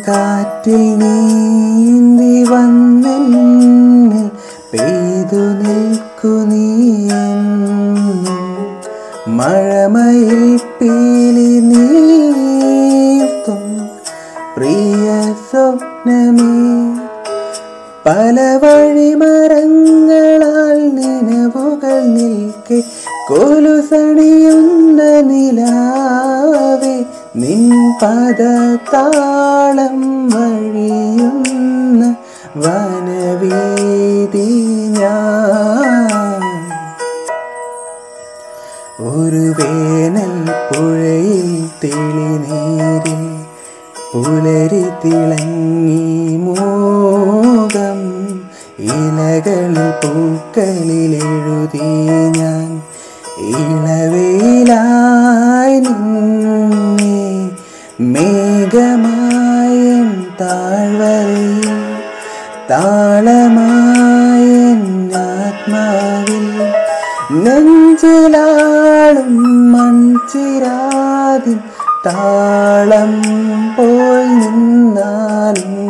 കാറ്റിൽ നീന്തി വന്നെന്നിൽ പെയ്തു നിൽക്കു നീ എന്നും മഴമയിൽ പീലി നീർത്തും പ്രിയ സ്വപ്നമേ പല വഴിമരങ്ങളാൽ നിലവുകൾ നിൽക്കെ കൊലുസണിയുന്ന നിലാവേ നിൻ പദതാളം വഴിയുന്ന വനവീതി ഞാൻ ഒരു വേനൽ പുഴയിൽ തെളിനീരിൽ പുലരി തിളങ്ങി മോകം ഇലകളിൽ പൂക്കളിൽ എഴുതി ഞാൻ ഇളവേലായി നിന്നേ മേഘമായൻ താഴ്വരയിൽ താളമായൻ ആത്മാവിൽ നെഞ്ചിലാളും മൺചിരാതിൻ താളം പോൽ നിന്നാലും